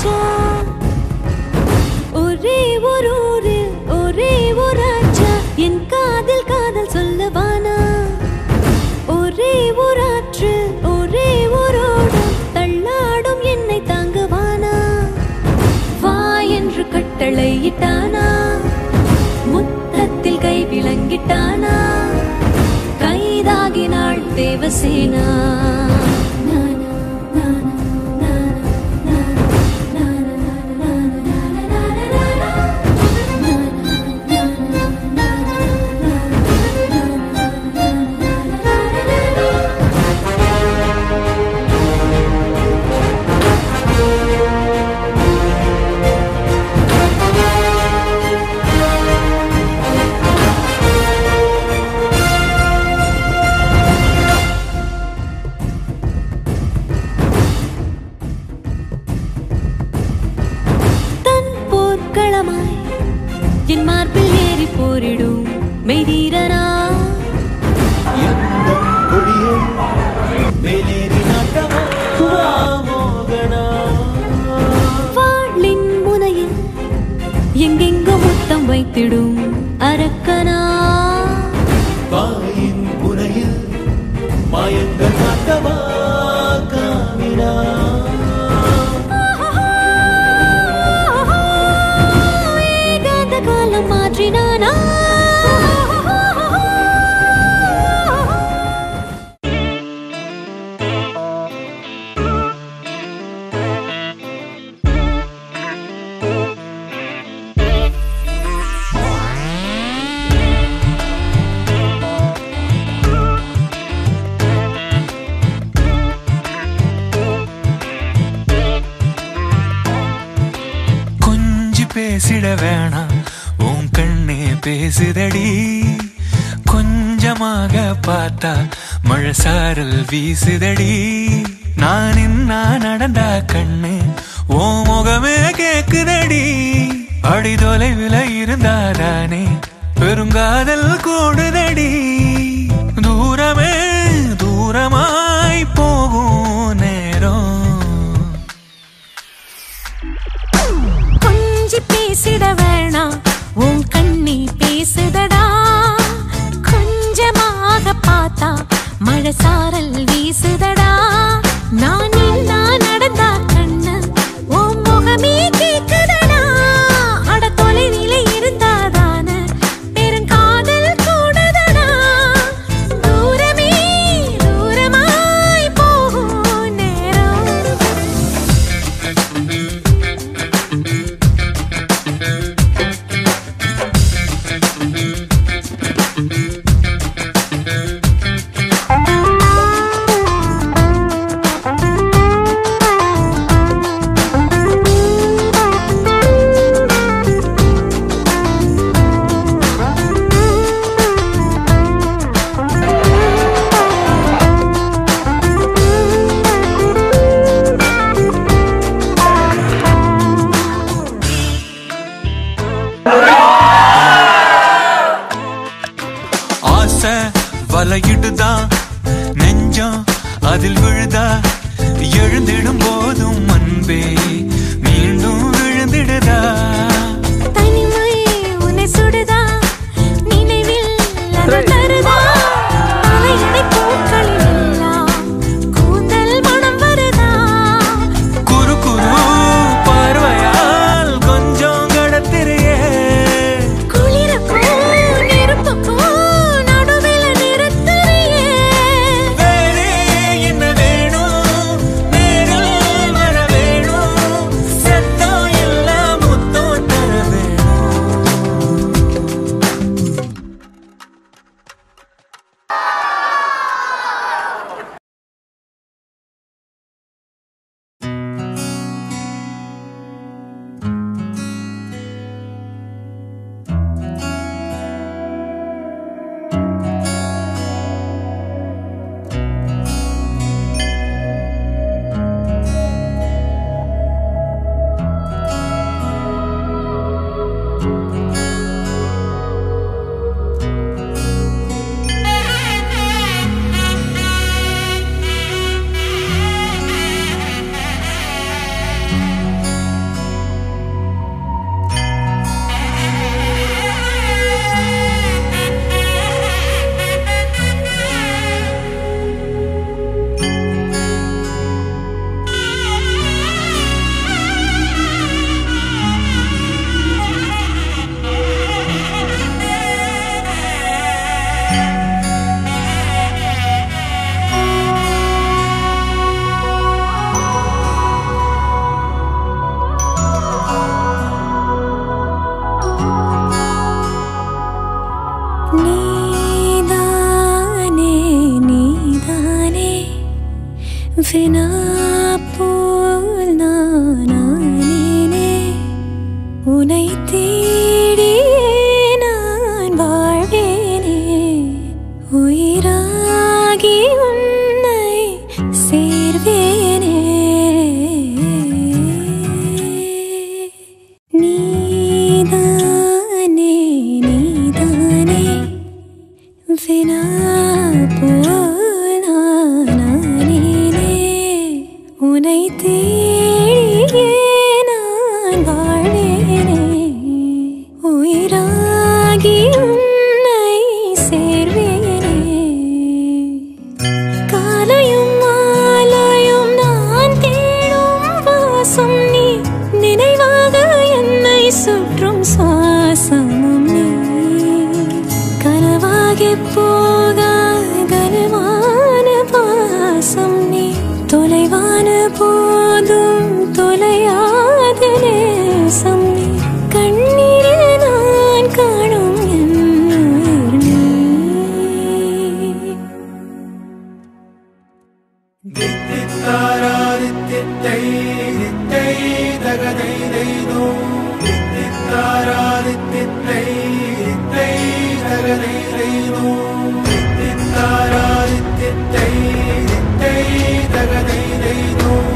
ராஜா ஒரே ஒரு ஊரில் ஒரே ஒரு ராஜா என் காதில் காதல் சொல்லவானா ஒரே ஒரு ஆற்றில் ஒரே ஒரு ஓடம் தள்ளாடும் என்னை தாங்குவானா வா என்று கட்டளையிட்டானா முத்தத்தில் கை விளங்கிட்டானா கைதாகினாள் தேவசேனா நானா, நானா, நானா, நானா, நானா, நானா, நானா, தன் போர்க்களமாய் என் மார்பில் ஏறி போரிடும் மெய்தீரனா எந்தன் கொடியே வெளிரி நாட்டமா மோகனா வாளின் முனையில் எங்கெங்கோ முத்தம் வைத்திடும் அரக்கனா வாயின் புனையில் மாயங்கள் நாட்டமா காமினா ஏகாந்த காலம் மாற்றினானா கொஞ்சி பேசிட வேணாம் உன் கண்ணே பேசுதடி கொஞ்சமாக பார்த்தா மழை சாரல் வீசுதடி நான் இன்னா நடந்தா கண்ணு ஓ முகமே கேக்குதடி அடி தொலைவில் இருந்தாதானே பெருங்காதல் கூடுதடி தூரமே தூரமாய் போகும் நேரம் கொஞ்சி பேசிட வேணாம் உன் கண்ணி பேசுதடா கொஞ்சமாக பார்த்தா மழை சாரல் வீசுதடா நான் இல்லா நடந்தா கண்ணு உன் முகமே கேக்குதடா அட தொலைநிலை இருந்தாதான பெருங்காதல் கூடுதடா தூரமே தூரமாய் போகும் நேரம் ஆ என்னை சுற்றும் சுவாசமும் நீ கனவாகி போக கனமான பாசம் நீ தொலைவான போதும் தொலையாத நேசம் நீ கண்ணீரில் நான் காணும் என் உயிர் நீ தித்தாராதித்தித்தை தித்தை தகதை தைதோ தித்தாராதித்தித்தை தித்தை தகதை தைதோ தித்தாராதித்தித்தை தித்தை தகதை தைதோ